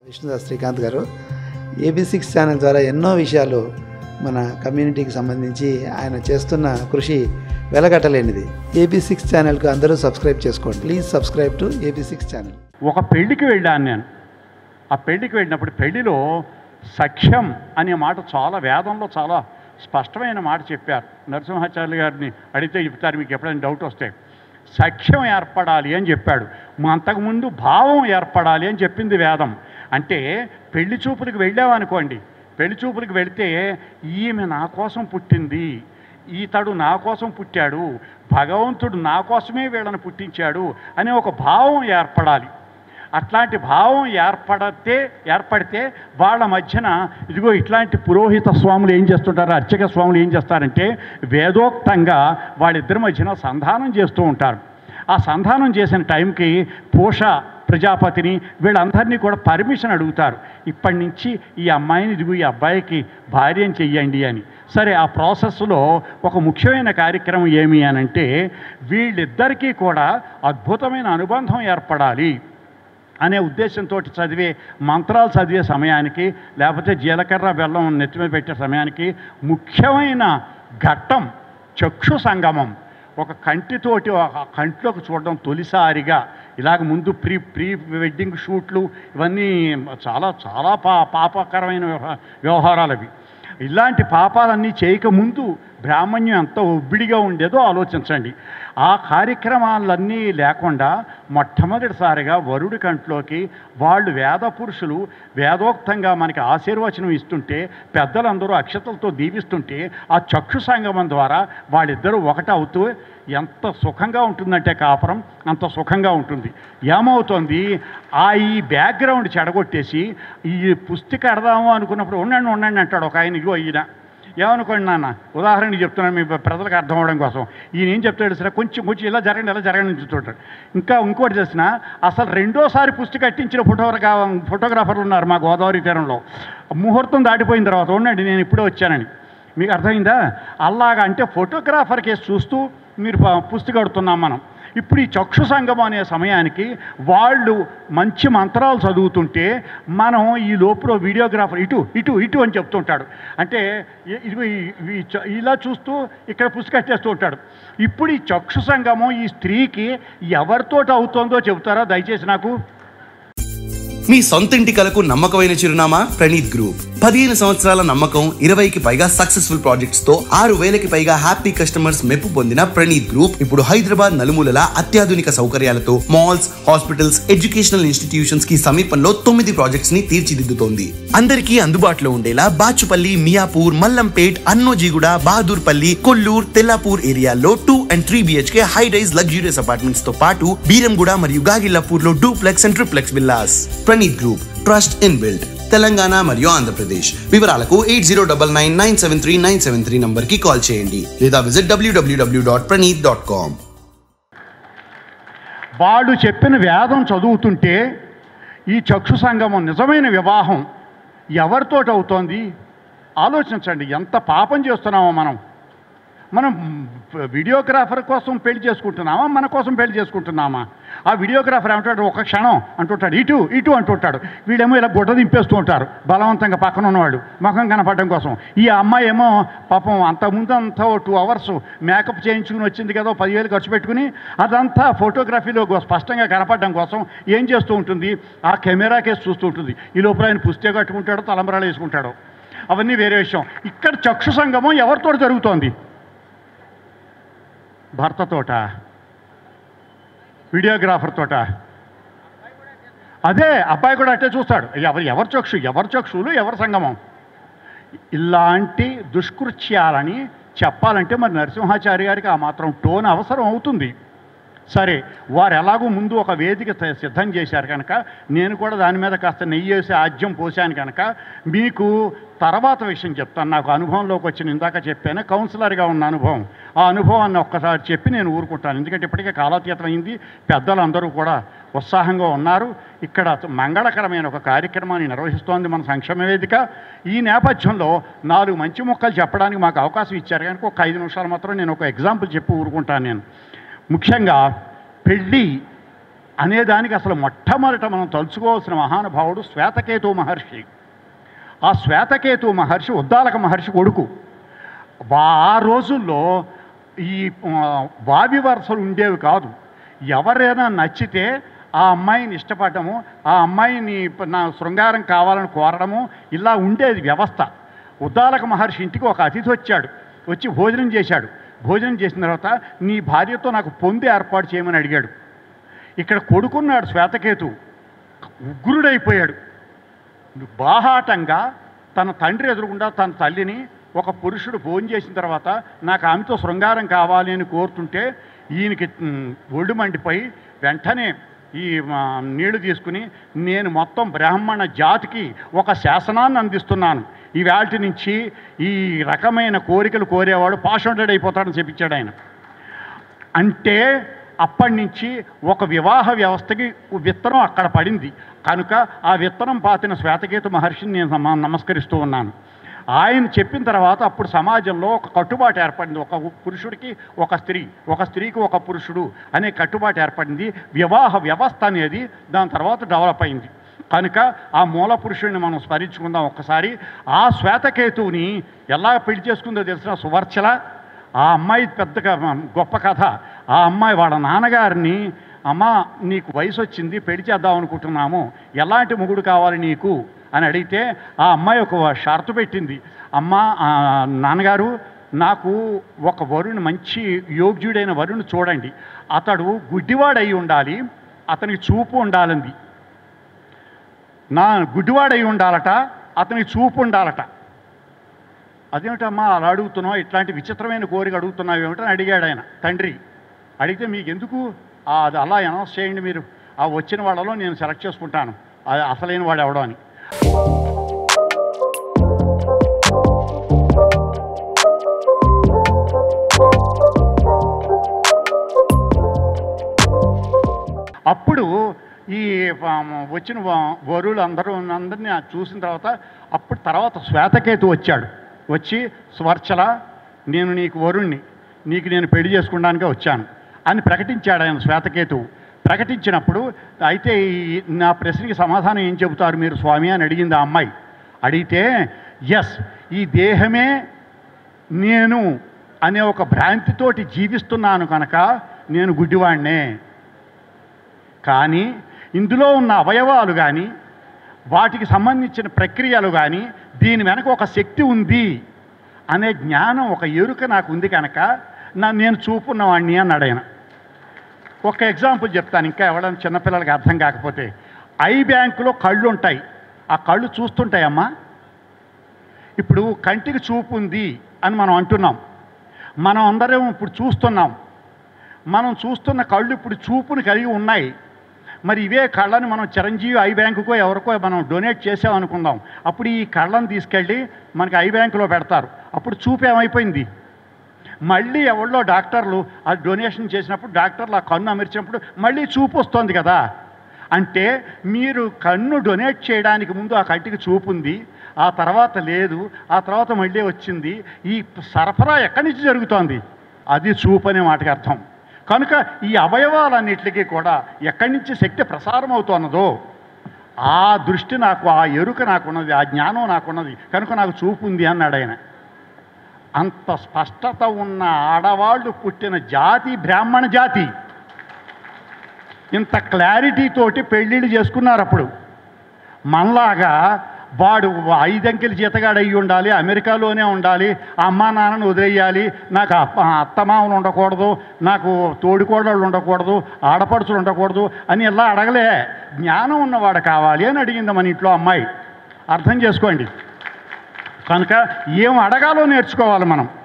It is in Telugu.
విష్ణుదాస్ శ్రీకాంత్ గారు ఏబీ సిక్స్ ఛానల్ ద్వారా ఎన్నో విషయాలు మన కమ్యూనిటీకి సంబంధించి ఆయన చేస్తున్న కృషి వెలగట్టలేనిది ఏబీ సిక్స్ ఛానల్కు అందరూ సబ్స్క్రైబ్ చేసుకోండి please subscribe to AB six channel ఒక పెళ్లికి వెళ్ళాను నేను ఆ పెళ్లికి వెళ్ళినప్పుడు పెళ్లిలో సఖ్యం అనే మాట చాలా వేదంలో చాలా స్పష్టమైన మాట చెప్పారు నరసింహాచార్య గారిని అడిగితే చెప్తారు మీకు ఎప్పుడైనా డౌట్ వస్తే సఖ్యం ఏర్పడాలి అని చెప్పాడు మా అంతకుముందు భావం ఏర్పడాలి అని చెప్పింది వేదం అంటే పెళ్లి చూపులకు వెళ్ళామనుకోండి పెళ్లి చూపులకు వెళితే ఈమె నా కోసం పుట్టింది ఈతడు నా కోసం పుట్టాడు భగవంతుడు నా కోసమే వీళ్ళని పుట్టించాడు అనే ఒక భావం ఏర్పడాలి అట్లాంటి భావం ఏర్పడితే ఏర్పడితే వాళ్ళ మధ్యన ఇదిగో ఇట్లాంటి పురోహిత స్వాములు ఏం చేస్తుంటారు అర్చక స్వాములు ఏం చేస్తారంటే వేదోక్తంగా వాళ్ళిద్దరి మధ్యన సంధానం చేస్తూ ఉంటారు ఆ సంధానం చేసిన టైంకి పూష ప్రజాపతిని వీళ్ళందరినీ కూడా పర్మిషన్ అడుగుతారు ఇప్పటి నుంచి ఈ అమ్మాయిని ఇదిగో ఈ అబ్బాయికి భార్యం చెయ్యండి అని సరే ఆ ప్రాసెస్లో ఒక ముఖ్యమైన కార్యక్రమం ఏమి అనంటే వీళ్ళిద్దరికీ కూడా అద్భుతమైన అనుబంధం ఏర్పడాలి అనే ఉద్దేశంతో చదివే మంత్రాలు చదివే సమయానికి లేకపోతే జీలకర్ర బెల్లం నెత్తిమీద పెట్టే సమయానికి ముఖ్యమైన ఘట్టం చక్షు సంగమం ఒక కంటితోటి ఒక కంటిలోకి చూడడం తొలిసారిగా ఇలాగ ముందు ప్రీ ప్రీ వెడ్డింగ్ షూట్లు ఇవన్నీ చాలా చాలా పా పాపకరమైన వ్యవహ- వ్యవహారాలు అవి ఇలాంటి పాపాలన్నీ చేయకముందు బ్రాహ్మణ్యం ఎంత ఒబ్బిడిగా ఉండేదో ఆలోచించండి ఆ కార్యక్రమాలన్నీ లేకుండా మొట్టమొదటిసారిగా వరుడి కంట్లోకి వాళ్ళు వేద పురుషులు వేదోక్తంగా మనకి ఆశీర్వచనం ఇస్తుంటే పెద్దలందరూ అక్షతలతో దీవిస్తుంటే ఆ చక్షు సంగమం ద్వారా వాళ్ళిద్దరూ ఒకటవుతూ ఎంత సుఖంగా ఉంటుందంటే కాపురం అంత సుఖంగా ఉంటుంది ఏమవుతుంది ఆ ఈ బ్యాక్గ్రౌండ్ చెడగొట్టేసి ఈ పుస్తక అడదాము అనుకున్నప్పుడు ఉండండి ఉండండి అంటాడు ఒక ఆయన ఇగో ఈయన ఏమనుకోండి నాన్న ఉదాహరణకి చెప్తున్నాను మీ ప్రజలకు అర్థం అవడం కోసం ఈయన ఏం చెప్తాడు సరే కొంచెం కొంచెం ఇలా జరగండి ఇలా జరగండి అని చెప్తుంటాడు ఇంకా ఇంకోటి చేసిన అసలు రెండోసారి పుస్తక కట్టించిన ఫోటోగ్రా ఫోటోగ్రాఫర్లు ఉన్నారు మా గోదావరి తీరంలో ముహూర్తం దాటిపోయిన తర్వాత ఉండండి నేను ఇప్పుడే వచ్చానని మీకు అర్థమైందా అలాగా అంటే ఫోటోగ్రాఫర్ కేసు చూస్తూ మీరు ప- పుస్తకం కడుతున్నాం మనం ఇప్పుడు ఈ చక్షు సంగమం అనే సమయానికి వాళ్ళు మంచి మంత్రాలు చదువుతుంటే మనం ఈ లోపల వీడియోగ్రాఫర్ ఇటు ఇటు ఇటు అని చెప్తుంటాడు అంటే ఇ- ఇదిగో ఈ- ఈ చ- ఇలా చూస్తూ ఇక్కడ పుస్తకట్టేస్తూ ఉంటాడు ఇప్పుడు ఈ చక్షు సంగమం ఈ స్త్రీకి ఎవరితోటి అవుతుందో చెబుతారా దయచేసి నాకు మీ సొంతింటి కలకు నమ్మకమైన చిరునామా ప్రణీత్ గ్రూప్ పదిహేను సంవత్సరాల నమ్మకం ఇరవైకి పైగా సక్సెస్ఫుల్ ప్రాజెక్ట్స్ తో ఆరు వేలకి పైగా హ్యాపీ కస్టమర్స్ మెప్పు పొందిన ప్రణీత్ గ్రూప్ ఇప్పుడు హైదరాబాద్ నలుమూలల అత్యాధునిక సౌకర్యాలతో మాల్స్ హాస్పిటల్స్ ఎడ్యుకేషనల్ ఇన్స్టిట్యూషన్స్ కి సమీపంలో తొమ్మిది ప్రాజెక్ట్స్ ని తీర్చిదిద్దుతోంది అందరికీ అందుబాటులో ఉండేలా బాచుపల్లి మియాపూర్ మల్లంపేట్ అన్నోజీగూడ బహదూర్పల్లి కొల్లూర్ తెల్లాపూర్ ఏరియాల్లో two and three BHK high rise luxurious apartments తో పాటు బీరంగూడ మరియు గాగిల్లాపూర్ లో duplex and triplex villas Praneeth group trust in build Telangana మరియు ఆంధ్రప్రదేశ్ వివరాలకు eight zero double nine nine seven three nine seven three number కి కాల్ చేయండి లేదా విజిట్ డబ్ల్యూడబ్ల్యూడబ్ల్యూ డాట్ ప్రణీత్ డాట్ కామ్ వాళ్ళు చెప్పిన వేదం చదువుతుంటే ఈ చక్షు సంగమం నిజమైన వివాహం ఎవరితోటి అవుతోంది ఆలోచించండి ఎంత పాపం చేస్తున్నామో మనం మనం వీడియోగ్రాఫర్ కోసం పెళ్లి చేసుకుంటున్నామా మన కోసం పెళ్లి చేసుకుంటున్నామా ఆ వీడియోగ్రాఫర్ ఏమంటాడు ఒక క్షణం అంటుంటాడు ఇటు ఇటు అంటుంటాడు వీడేమో ఇలా గుడ్డ దింపేస్తూ ఉంటారు బలవంతంగా పక్కన ఉన్నవాడు ముఖం కనపడడం కోసం ఈ అమ్మాయి ఏమో పాపం అంతకుముందు అంతా ఓ టూ అవర్స్ మేకప్ చేయించుకుని వచ్చింది కదా ఓ పదివేలు ఖర్చు పెట్టుకుని అదంతా ఫోటోగ్రఫీలో గో- స్పష్టంగా కనపడడం కోసం ఏం చేస్తూ ఉంటుంది ఆ కెమెరా కేసు చూస్తూ ఉంటుంది ఈ లోపల ఆయన పుస్తక కట్టుకుంటాడో తలంబరాలు వేసుకుంటాడో అవన్నీ వేరే విషయం ఇక్కడ చక్షు సంగమం ఎవరితో జరుగుతోంది భర్తతోట వీడియోగ్రాఫర్ తోట అదే అబ్బాయి కూడా అట్టే చూస్తాడు ఎవరు ఎవరి చక్షు ఎవరి చక్షులు ఎవరి సంగమం ఇలాంటి దుష్కృత్యాలని చెప్పాలంటే మరి నరసింహాచారి గారికి ఆ మాత్రం టోన్ అవసరం అవుతుంది సరే వారు ఎలాగో ముందు ఒక వేదిక త- సిద్ధం చేశారు కనుక నేను కూడా దాని మీద కాస్త నెయ్యి వేసి ఆజ్యం పోసాను కనుక మీకు తర్వాత విషయం చెప్తాను నాకు అనుభవంలోకి వచ్చిన ఇందాక చెప్పాను కౌన్సిలర్గా ఉన్న అనుభవం ఆ అనుభవాన్ని ఒక్కసారి చెప్పి నేను ఊరుకుంటాను ఎందుకంటే ఇప్పటికే కాలాతీతం అయింది పెద్దలందరూ కూడా ఉత్సాహంగా ఉన్నారు ఇక్కడ మంగళకరమైన ఒక కార్యక్రమాన్ని నిర్వహిస్తోంది మన సంక్షేమ వేదిక ఈ నేపథ్యంలో నాలుగు మంచి మొక్కలు చెప్పడానికి మాకు అవకాశం ఇచ్చారు కనుక ఒక ఐదు నిమిషాలు మాత్రం నేను ఒక ఎగ్జాంపుల్ చెప్పి ఊరుకుంటాను నేను ముఖ్యంగా పెళ్ళి అనేదానికి అసలు మొట్టమొదట మనం తలుచుకోవాల్సిన మహానుభావుడు శ్వేతకేతు మహర్షి ఆ శ్వేతకేతు మహర్షి ఉద్దాలక మహర్షి కొడుకు వా- ఆ రోజుల్లో ఈ ఆ, వావి వరుసలు ఉండేవి కాదు ఎవరైనా నచ్చితే ఆ అమ్మాయిని ఇష్టపడము ఆ అమ్మాయిని ప- నా శృంగారం కావాలని కోరడము ఇలా ఉండేది వ్యవస్థ ఉద్దాలక మహర్షి ఇంటికి ఒక అతిథి వచ్చాడు వచ్చి భోజనం చేశాడు భోజనం చేసిన తర్వాత నీ భార్యతో నాకు పొంది ఏర్పాటు చేయమని అడిగాడు ఇక్కడ కొడుకున్నాడు శ్వేతకేతు ఉగ్రుడైపోయాడు బాహాటంగా తన తండ్రి ఎదురుగుండా తన తల్లిని ఒక పురుషుడు ఫోన్ చేసిన తర్వాత నాకు ఆమెతో శృంగారం కావాలి అని కోరుతుంటే ఈయనకి మ్, ఒళ్ళు మండిపోయి వెంటనే ఈ ఆ, నీళ్లు తీసుకుని నేను మొత్తం బ్రాహ్మణ జాతికి ఒక శాసనాన్ని అందిస్తున్నాను ఈ వేల్టి నుంచి ఈ రకమైన కోరికలు కోరేవాడు పాషంటెడ్ అయిపోతాడని చెప్పించాడు ఆయన అంటే అప్పటి నుంచి ఒక వివాహ వ్యవస్థకి విత్తనం అక్కడ పడింది కనుక ఆ విత్తనం పాతిన శ్వేతకేతు మహర్షిని నేను నమ- నమస్కరిస్తూ ఉన్నాను ఆయన చెప్పిన తర్వాత అప్పుడు సమాజంలో ఒక కట్టుబాటు ఏర్పడింది ఒక పురుషుడికి ఒక స్త్రీ ఒక స్త్రీకి ఒక పురుషుడు అనే కట్టుబాటు ఏర్పడింది వివాహ వ్యవస్థ అనేది దాని తర్వాత డెవలప్ అయింది కనుక ఆ మూల పురుషుడిని మనం స్మరించుకుందాం ఒక్కసారి ఆ శ్వేతకేతువుని ఎలా పెళ్లి చేసుకుందో తెలిసిన సువర్చల ఆ అమ్మాయి పెద్ద క- గొప్ప కథ ఆ అమ్మాయి వాళ్ళ నాన్నగారిని అమ్మ నీకు వయసు వచ్చింది పెళ్లి చేద్దాం అనుకుంటున్నాము ఎలాంటి మొగుడు కావాలి నీకు అని అడిగితే ఆ అమ్మాయి ఒక షరతు పెట్టింది అమ్మ ఆ, నాన్నగారు నాకు ఒక వరుణ్ మంచి యోగ్యుడైన వరుణ్ చూడండి అతడు గుడ్డివాడై ఉండాలి అతనికి చూపు ఉండాలంది నా గుడ్డివాడై ఉండాలట అతనికి చూపు ఉండాలట అదేమిటమ్మా అలా అడుగుతున్నావు ఇట్లాంటి విచిత్రమైన కోరిక అడుగుతున్నావు ఏమిటని అడిగాడు ఆయన తండ్రి అడిగితే మీకు ఎందుకు ఆ, అది అలా అనౌన్స్ చేయండి మీరు ఆ వచ్చిన వాళ్ళలో నేను సెలెక్ట్ చేసుకుంటాను అది అసలైన వాడు ఎవడో అని అప్పుడు ఈ ఆ, వచ్చిన వ- వరులు అందరూ అందరినీ చూసిన తర్వాత అప్పుడు తర్వాత శ్వేతకేతు వచ్చాడు వచ్చి స్వర్చల నేను నీకు వరుణ్ణి నీకు నేను పెళ్లి చేసుకోవడానికే వచ్చాను అని ప్రకటించాడు ఆయన శ్వేతకేతువు ప్రకటించినప్పుడు అయితే ఈ నా ప్రశ్నకి సమాధానం ఏం చెబుతారు మీరు స్వామి అని అడిగింది ఆ అమ్మాయి అడిగితే ఎస్ ఈ దేహమే నేను అనే ఒక భ్రాంతితోటి జీవిస్తున్నాను కనుక నేను గుడ్డివాణ్ణే కానీ ఇందులో ఉన్న అవయవాలు కానీ వాటికి సంబంధించిన ప్రక్రియలు కానీ దీని వెనక ఒక శక్తి ఉంది అనే జ్ఞానం ఒక ఎరుక నాకు ఉంది కనుక నా నేను చూపున్నవాడిని అన్నాడు ఆయన ఒక ఎగ్జాంపుల్ చెప్తాను ఇంకా ఎవరైనా చిన్నపిల్లలకి అర్థం కాకపోతే ఐ బ్యాంకులో కళ్ళు ఉంటాయి ఆ కళ్ళు చూస్తుంటాయమ్మా ఇప్పుడు కంటికి చూపు ఉంది అని మనం అంటున్నాం మనం అందరం ఇప్పుడు చూస్తున్నాం మనం చూస్తున్న కళ్ళు ఇప్పుడు చూపుని కలిగి ఉన్నాయి మరి ఇవే కళ్ళని మనం చిరంజీవి ఐ బ్యాంకుకో ఎవరికో మనం డొనేట్ చేసామనుకుందాం అప్పుడు ఈ కళ్ళని తీసుకెళ్ళి మనకి ఐ బ్యాంకులో పెడతారు అప్పుడు చూపు ఏమైపోయింది మళ్ళీ ఎవరిలో డాక్టర్లు ఆ డొనేషన్ చేసినప్పుడు డాక్టర్లు ఆ కన్ను అమర్చినప్పుడు మళ్ళీ చూపు వస్తుంది కదా అంటే మీరు కన్ను డొనేట్ చేయడానికి ముందు ఆ కంటికి చూపు ఉంది ఆ తర్వాత లేదు ఆ తర్వాత మళ్ళీ వచ్చింది ఈ సరఫరా ఎక్కడి నుంచి జరుగుతోంది అది చూపు అనే మాటకి అర్థం కనుక ఈ అవయవాలన్నిటికీ కూడా ఎక్కడి నుంచి శక్తి ప్రసారం అవుతున్నదో ఆ దృష్టి నాకు ఆ ఎరుక నాకున్నది ఆ జ్ఞానం నాకున్నది కనుక నాకు చూపు ఉంది అన్నాడు ఆయన అంత స్పష్టత ఉన్న ఆడవాళ్ళు పుట్టిన జాతి బ్రాహ్మణ జాతి ఇంత క్లారిటీ తోటి పెళ్ళిళ్ళు చేసుకున్నారు అప్పుడు మనలాగా వాడు ఐదంకెల జీతగాడు అయ్యి ఉండాలి అమెరికాలోనే ఉండాలి ఆ అమ్మా నాన్నను వదిలేయాలి నాకు అప్ప అత్తమామలు ఉండకూడదు నాకు తోడికోడళ్ళు ఉండకూడదు ఆడపడుచులు ఉండకూడదు అని ఇలా అడగలే జ్ఞానం ఉన్నవాడు కావాలి అని అడిగింది మన ఇంట్లో అమ్మాయి అర్థం చేసుకోండి కనుక ఏం అడగాలో నేర్చుకోవాలి మనం